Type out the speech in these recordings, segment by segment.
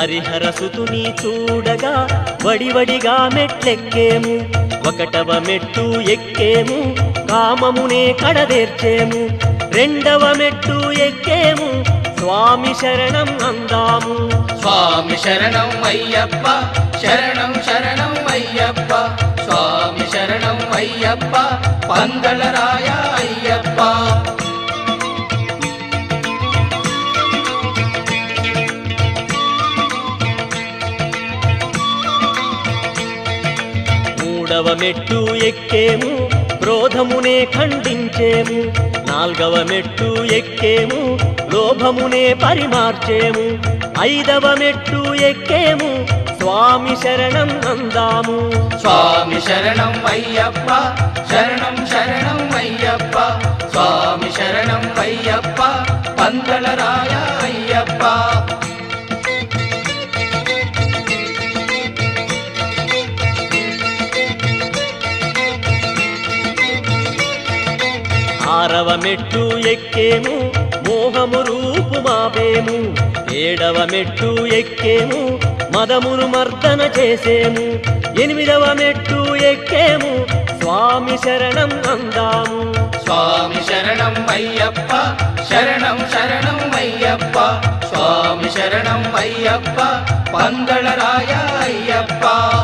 హరిహరసుతుని చూడగా వడివడిగా మెట్లెక్కేము ఒకటవ మెట్టు ఎక్కేము కామమునే కడదేర్చేము రెండవ మెట్టు ఎక్కేము స్వామి శరణం అందాము స్వామి శరణం అయ్యప్ప శరణం శరణం అయ్యప్ప స్వామి శరణం అయ్యప్ప పందలరాయ అయ్యప్ప మూడవ మెట్టు ఎక్కేము క్రోధమునే ఖండించేము నాల్గవ మెట్టు ఎక్కేము లోభమునే పరిమార్చేము ఐదవ మెట్టు ఎక్కేము స్వామి శరణం అందాము స్వామి శరణం అయ్యప్ప శరణం శరణం అయ్యప్ప స్వామి శరణం అయ్యప్ప పందలరాయ అయ్యప్ప ఆరవ మెట్టు ఎక్కేము మోహము రూపు మాపేము ఏడవ మెట్టు ఎక్కేము మదమును మర్దన చేసేము ఎనిమిదవ మెట్టు ఎక్కేము స్వామి శరణం అందాము స్వామి శరణం అయ్యప్ప శరణం శరణం అయ్యప్ప స్వామి శరణం అయ్యప్ప పందళరాయ అయ్యప్ప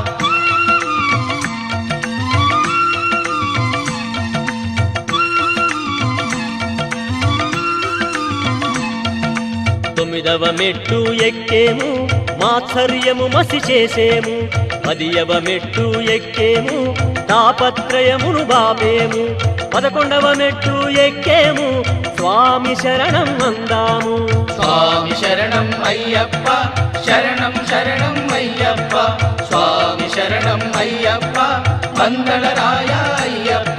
తొమ్మిదవ మెట్టు ఎక్కేము మాత్సర్యము మసి చేసేము పదియవ మెట్టు ఎక్కేము తాపత్రయమును బాపేము పదకొండవ మెట్టు ఎక్కేము స్వామి శరణం అందాము స్వామి శరణం అయ్యప్ప శరణం శరణం అయ్యప్ప స్వామి శరణం అయ్యప్ప పందళరాయ అయ్యప్ప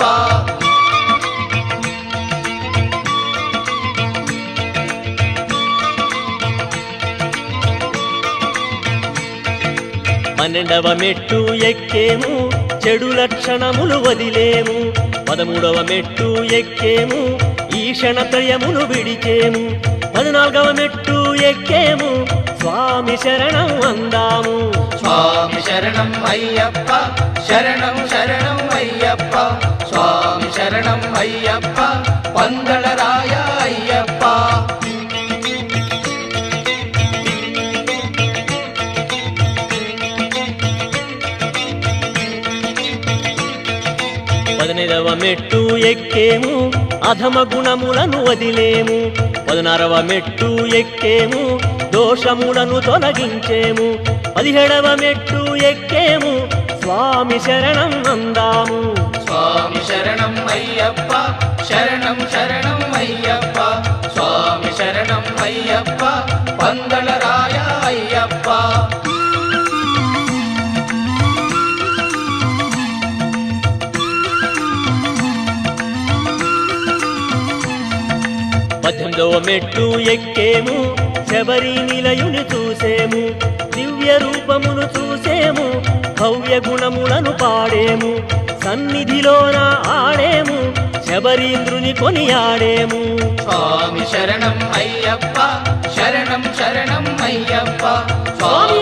పన్నెండవ మెట్టు ఎక్కేము చెడు లక్షణములు వదిలేము పదమూడవ మెట్టు ఎక్కేము ఈషణత్రయమును విడిచేము పద్నాలుగవ మెట్టు ఎక్కేము స్వామి శరణం అందాము స్వామి శరణం అయ్యప్ప శరణం శరణం అయ్యప్ప స్వామి శరణం అయ్యప్ప పందళరాయ అయ్యప్ప పదినైదవ మెట్టు ఎక్కేము అధమ గుణములను వదిలేము పదినారవ మెట్టు ఎక్కేము దోషములను తొలగించేము పదిహేడవ మెట్టు ఎక్కేము స్వామి శరణం అందాము స్వామి శరణం అయ్యప్ప శరణం శరణం అయ్యప్ప స్వామి శరణం అయ్యప్ప పందళరాయ అయ్యప్ప పద్దెనిమిదవ మెట్టు ఎక్కేము శబరి నిలయుని చూసేము దివ్య రూపమును చూసేము భవ్య గుణములను పాడేము సన్నిధిలోన ఆడేము శబరీంద్రుని కొనియాడేము స్వామి శరణం అయ్యప్ప శరణం శరణం అయ్యప్ప స్వామి